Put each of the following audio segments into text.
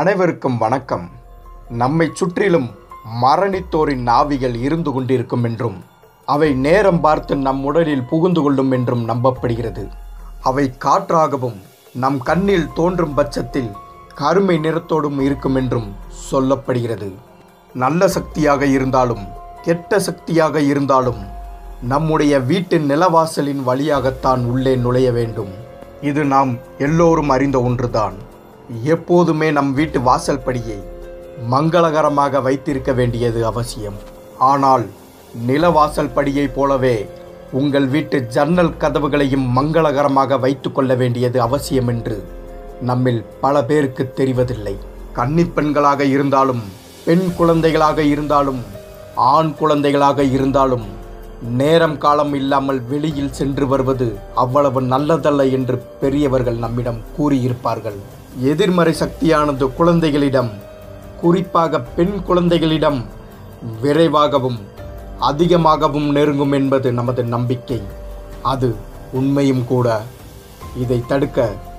அனைவருக்கும் வணக்கம் நம்மை சுற்றிலும் மரணித்தோரின் ஆவிகள் இருந்து கொண்டிருக்கும் என்றும் அவை நேரம் பார்த்து நம் உடலில் புகுந்து கொள்ளும் என்றும் நம்பப்படுகிறது அவை காற்றாகவும் நம் கண்ணில் தோன்றும் பட்சத்தில் கருமை நிறத்தோடும் இருக்கும் என்றும் சொல்லப்படுகிறது நல்ல சக்தியாக இருந்தாலும் கெட்ட சக்தியாக இருந்தாலும் நம்முடைய வீட்டின் நிலவாசலின் வழியாகத்தான் உள்ளே நுழைய வேண்டும் இது நாம் எல்லோரும் அறிந்த ஒன்றுதான் எப்போதுமே நம் வீட்டு வாசல் படியை மங்களகரமாக வைத்திருக்க வேண்டியது அவசியம் ஆனால் நிலவாசல் படியைப் போலவே உங்கள் வீட்டு ஜன்னல் கதவுகளையும் மங்களகரமாக வைத்துக் கொள்ள வேண்டியது அவசியம் என்று நம்மில் பல பேருக்கு தெரிவதில்லை கன்னிப் பெண்களாக இருந்தாலும் பெண் குழந்தைகளாக இருந்தாலும் ஆண் குழந்தைகளாக இருந்தாலும் நேரம் காலம் இல்லாமல் வெளியில் சென்று வருவது அவ்வளவு நல்லதல்ல என்று பெரியவர்கள் நம்மிடம் கூறியிருப்பார்கள் எதிர்மறை சக்தியானது குழந்தைகளிடம் குறிப்பாக பெண் குழந்தைகளிடம் விரைவாகவும் அதிகமாகவும் நெருங்கும் என்பது நமது நம்பிக்கை அது உண்மையும் கூட இதை தடுக்க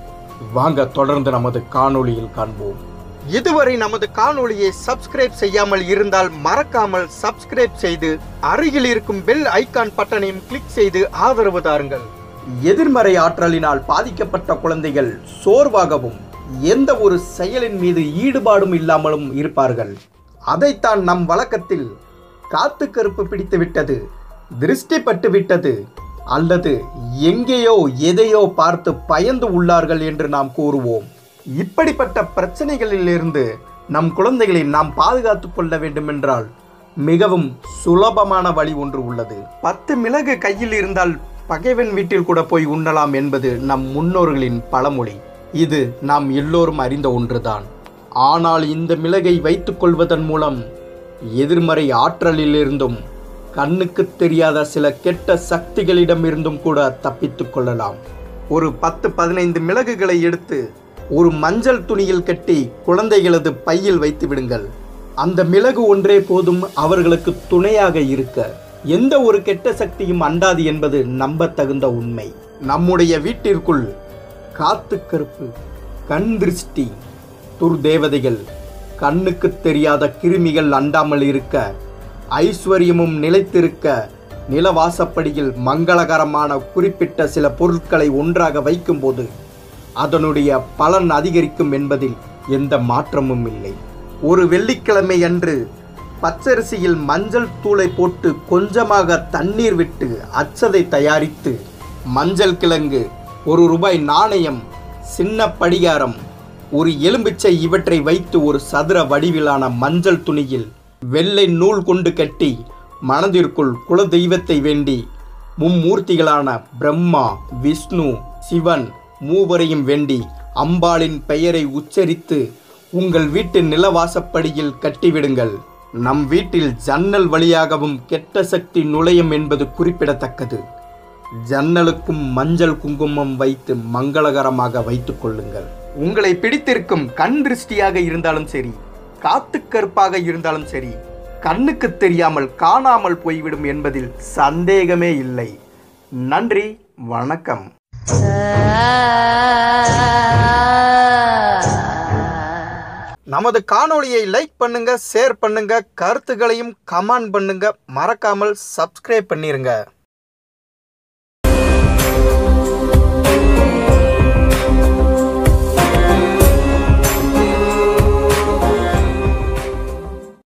வாங்க தொடர்ந்து நமது காணொளியில் காண்போம் இதுவரை நமது காணொளியை சப்ஸ்கிரைப் செய்யாமல் இருந்தால் மறக்காமல் சப்ஸ்கிரைப் செய்து அருகில் இருக்கும் பெல் ஐகான் பட்டனையும் கிளிக் செய்து ஆதரவு தாருங்கள் எதிர்மறை ஆற்றலினால் பாதிக்கப்பட்ட குழந்தைகள் சோர்வாகவும் எந்த ஒரு செயலின் மீது ஈடுபாடும் இல்லாமலும் இருப்பார்கள் அதைத்தான் நம் வழக்கத்தில் காத்து கருப்பு பிடித்து விட்டது திருஷ்டி பட்டு விட்டது அல்லது எங்கேயோ எதையோ பார்த்து பயந்து உள்ளார்கள் என்று நாம் கூறுவோம் இப்படிப்பட்ட பிரச்சனைகளிலிருந்து நம் குழந்தைகளை நாம் பாதுகாத்துக் கொள்ள வேண்டுமென்றால் மிகவும் சுலபமான வழி ஒன்று உள்ளது பத்து மிளகு கையில் இருந்தால் பகைவன் வீட்டில் கூட போய் உண்ணலாம் என்பது நம் முன்னோர்களின் பழமொழி இது நாம் எல்லோரும் அறிந்த ஒன்றுதான் ஆனால் இந்த மிளகை வைத்துக் கொள்வதன் மூலம் எதிர்மறை ஆற்றலிலிருந்தும் கண்ணுக்கு தெரியாத சில கெட்ட சக்திகளிடமிருந்தும் கூட தப்பித்துக் கொள்ளலாம் ஒரு பத்து பதினைந்து மிளகுகளை எடுத்து ஒரு மஞ்சள் துணியில் கட்டி குழந்தைகளது பையில் வைத்து விடுங்கள் அந்த மிளகு ஒன்றே போதும் அவர்களுக்கு துணையாக இருக்க எந்த ஒரு கெட்ட சக்தியும் அண்டாது என்பது நம்பத்தகுந்த உண்மை நம்முடைய வீட்டிற்குள் காத்து கருப்பு கண் திருஷ்டி துர்தேவதைகள் கண்ணுக்கு தெரியாத கிருமிகள் அண்டாமல் இருக்க ஐஸ்வர்யமும் நிலைத்திருக்க நிலவாசப்படியில் மங்களகரமான குறிப்பிட்ட சில பொருட்களை ஒன்றாக வைக்கும்போது அதனுடைய பலன் அதிகரிக்கும் என்பதில் எந்த மாற்றமும் இல்லை ஒரு வெள்ளிக்கிழமை அன்று பச்சரிசியில் மஞ்சள் தூளை போட்டு கொஞ்சமாக தண்ணீர் விட்டு அச்சதை தயாரித்து மஞ்சள் கிழங்கு ஒரு ரூபாய் நாணயம் சின்ன படிகாரம் ஒரு எலும்பிச்சை இவற்றை வைத்து ஒரு சதுர வடிவிலான மஞ்சள் துணியில் வெள்ளை நூல் கொண்டு கட்டி மனதிற்குள் குல தெய்வத்தை வேண்டி மும்மூர்த்திகளான பிரம்மா விஷ்ணு சிவன் மூவரையும் வேண்டி அம்பாளின் பெயரை உச்சரித்து உங்கள் வீட்டு நிலவாசப்படியில் கட்டிவிடுங்கள் நம் வீட்டில் ஜன்னல் வழியாகவும் கெட்ட சக்தி நுழையும் என்பது குறிப்பிடத்தக்கது ஜன்னலுக்கும் மஞ்சள் குங்குமம் வைத்து மங்களகரமாக வைத்துக் கொள்ளுங்கள் உங்களை பிடித்திருக்கும் கண் திருஷ்டியாக இருந்தாலும் சரி காத்து கருப்பாக இருந்தாலும் சரி கண்ணுக்கு தெரியாமல் காணாமல் போய்விடும் என்பதில் சந்தேகமே இல்லை நன்றி வணக்கம் நமது காணொளியை லைக் பண்ணுங்க ஷேர் பண்ணுங்க கருத்துக்களையும் கமெண்ட் பண்ணுங்க மறக்காமல் சப்ஸ்கிரைப் பண்ணிருங்க